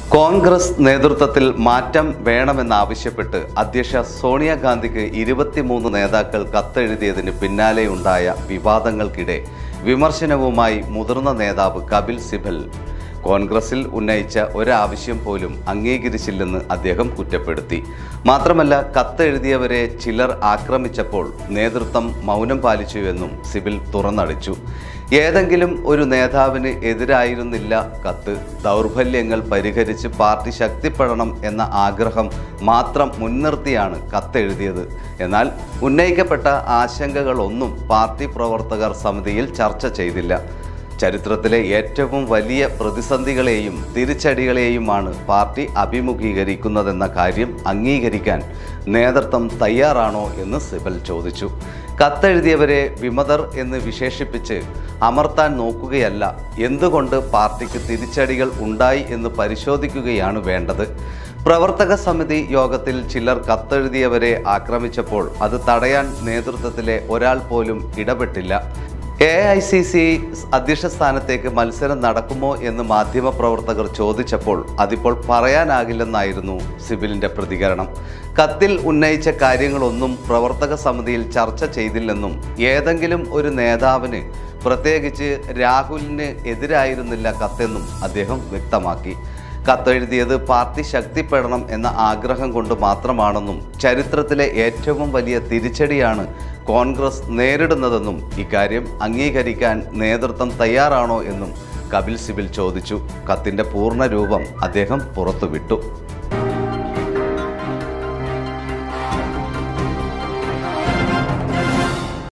കോൺഗ്രസ് നേതൃത്വത്തിൽ മാറ്റം വേണമെന്നാവശ്യപ്പെട്ട് അധ്യക്ഷ സോണിയാഗാന്ധിക്ക് ഇരുപത്തിമൂന്ന് നേതാക്കൾ കത്തെഴുതിയതിന് പിന്നാലെയുണ്ടായ വിവാദങ്ങൾക്കിടെ വിമർശനവുമായി മുതിർന്ന നേതാവ് കപിൽ സിബൽ കോൺഗ്രസിൽ ഉന്നയിച്ച ഒരാവശ്യം പോലും അംഗീകരിച്ചില്ലെന്ന് അദ്ദേഹം കുറ്റപ്പെടുത്തി മാത്രമല്ല കത്തെഴുതിയവരെ ചിലർ ആക്രമിച്ചപ്പോൾ നേതൃത്വം മൗനം പാലിച്ചുവെന്നും സിബിൽ തുറന്നടിച്ചു ഏതെങ്കിലും ഒരു നേതാവിന് എതിരായിരുന്നില്ല കത്ത് ദൗർബല്യങ്ങൾ പരിഹരിച്ച് പാർട്ടി ശക്തിപ്പെടണം എന്ന ആഗ്രഹം മാത്രം മുൻനിർത്തിയാണ് കത്തെഴുതിയത് എന്നാൽ ഉന്നയിക്കപ്പെട്ട ആശങ്കകളൊന്നും പാർട്ടി പ്രവർത്തകർ സമിതിയിൽ ചർച്ച ചെയ്തില്ല ചരിത്രത്തിലെ ഏറ്റവും വലിയ പ്രതിസന്ധികളെയും തിരിച്ചടികളെയുമാണ് പാർട്ടി അഭിമുഖീകരിക്കുന്നതെന്ന കാര്യം അംഗീകരിക്കാൻ നേതൃത്വം തയ്യാറാണോ എന്ന് സിബൽ ചോദിച്ചു കത്തെഴുതിയവരെ വിമതർ എന്ന് വിശേഷിപ്പിച്ച് അമർത്താൻ നോക്കുകയല്ല എന്തുകൊണ്ട് പാർട്ടിക്ക് തിരിച്ചടികൾ ഉണ്ടായി എന്ന് പരിശോധിക്കുകയാണ് വേണ്ടത് പ്രവർത്തക സമിതി യോഗത്തിൽ ചിലർ കത്തെഴുതിയവരെ ആക്രമിച്ചപ്പോൾ അത് തടയാൻ നേതൃത്വത്തിലെ ഒരാൾ പോലും ഇടപെട്ടില്ല എ ഐ സി സി അധ്യക്ഷ സ്ഥാനത്തേക്ക് മത്സരം നടക്കുമോ എന്ന് മാധ്യമപ്രവർത്തകർ ചോദിച്ചപ്പോൾ അതിപ്പോൾ പറയാനാകില്ലെന്നായിരുന്നു സിബിലിന്റെ പ്രതികരണം കത്തിൽ ഉന്നയിച്ച കാര്യങ്ങളൊന്നും പ്രവർത്തക സമിതിയിൽ ചർച്ച ചെയ്തില്ലെന്നും ഏതെങ്കിലും ഒരു നേതാവിന് പ്രത്യേകിച്ച് രാഹുലിന് എതിരായിരുന്നില്ല കത്തെന്നും അദ്ദേഹം വ്യക്തമാക്കി കത്തെഴുതിയത് പാർട്ടി ശക്തിപ്പെടണം എന്ന ആഗ്രഹം കൊണ്ട് മാത്രമാണെന്നും ചരിത്രത്തിലെ ഏറ്റവും വലിയ തിരിച്ചടിയാണ് കോൺഗ്രസ് നേരിടുന്നതെന്നും ഇക്കാര്യം അംഗീകരിക്കാൻ നേതൃത്വം തയ്യാറാണോ എന്നും കപിൽ സിബിൽ ചോദിച്ചു കത്തിന്റെ പൂർണ്ണ രൂപം അദ്ദേഹം പുറത്തുവിട്ടു